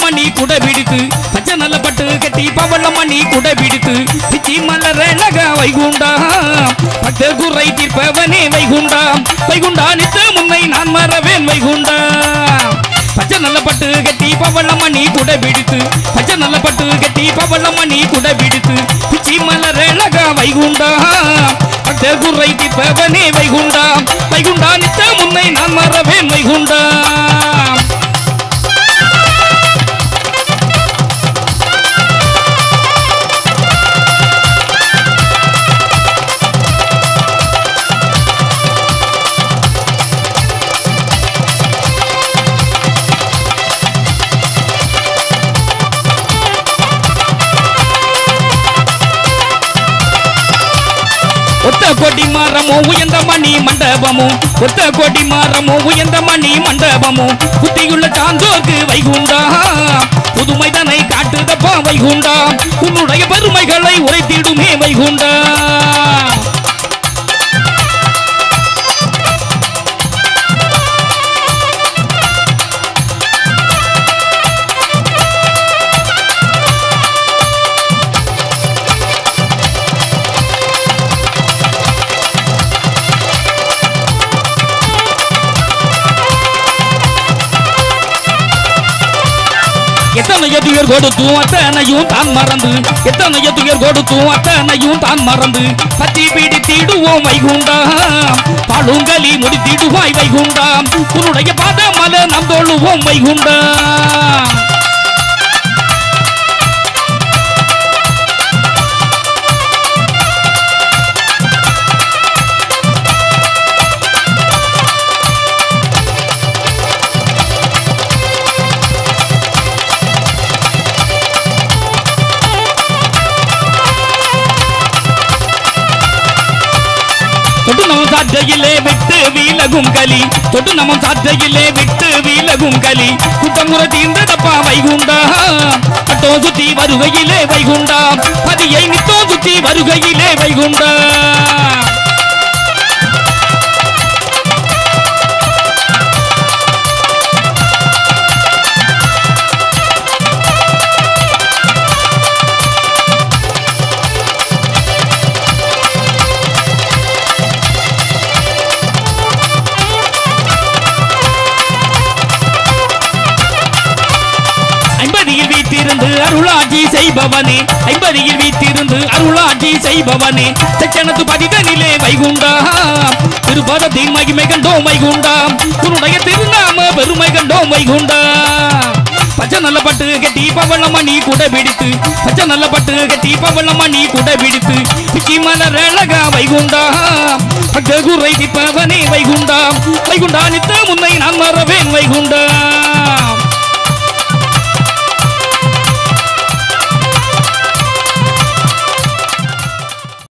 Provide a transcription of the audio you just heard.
பவளமணி குடை பிடித்து பச்சை நல்ல பட்டு கட்டி பவளமணி குடை பிடித்து பிச்சி மலரழக வைகுண்டா பக்த குறை தீர்ப்பவனே வைகுண்டா வைகுண்டா நித்த முன்னை நான் மறவேன் வைகுண்டா பச்சை நல்ல பட்டு கட்டி பவளமணி குடை பிடித்து பச்சை நல்ல பட்டு கட்டி பவளமணி குடை பிடித்து பிச்சி மலரழக வைகுண்டா பக்த குறை தீர்ப்பவனே வைகுண்டா வைகுண்டா நித்த முன்னை நான் மறவேன் வைகுண்டா ஒத்த கோடி மாறமோ உயர்ந்த மணி மண்டபமும் ஒத்த கோடி மாறமோ உயர்ந்த மணி மண்டபமும் புத்தியுள்ள சான்றோர்க்கு வைகுண்டா புதுமைதனை காட்டுதப்பா வைகுண்டா உன்னுடைய பெருமைகளை உரைத்திடுமே வைகுண்டா எத்தனைய துயர் கொடுத்தும் அத்தனையும் தான் மறந்து எத்தனைய துயர் கொடுத்தும் அத்தனையும் தான் மறந்து பத்தி பிடித்திடுவோம் வைகுண்டா பாலுங்களி முடித்திடுவாய் வைகுண்டா உன்னுடைய பாத மல நம் தொழுவோம் வைகுண்டா தொட்டு நம்ம சாற்றையிலே விட்டு வீலகும் களி தொட்டு நம்ம சாற்றையிலே விட்டு வீலகும் களி குட்டமுறை தீர்ந்ததப்பா வைகுண்டா பட்டோ சுத்தி வருகையிலே வைகுண்டா பதியை நித்தோ சுத்தி வருகையிலே வைகுண்டா ஐம்பதியில் வீத்திருந்து அருளாட்சி செய்பவனே ஐம்பதியில் வீத்திருந்து அருளாட்சி செய்பவனே தச்சனத்து பதிதனிலே வைகுண்டா திருப்பதத்தின் மகிமை கண்டோம் வைகுண்டா உன்னுடைய திருநாம பெருமை கண்டோம் வைகுண்டா பச்சை நல்ல பட்டு கட்டி பவளமணி கூட பிடித்து பச்சை நல்ல பட்டு கட்டி பவளமணி கூட பிடித்து பிச்சி மலர் அழகா வைகுண்டா பக்க குறை திப்பவனே வைகுண்டா வைகுண்டா நித்த முன்னை நான் மறவேன் வைகுண்டா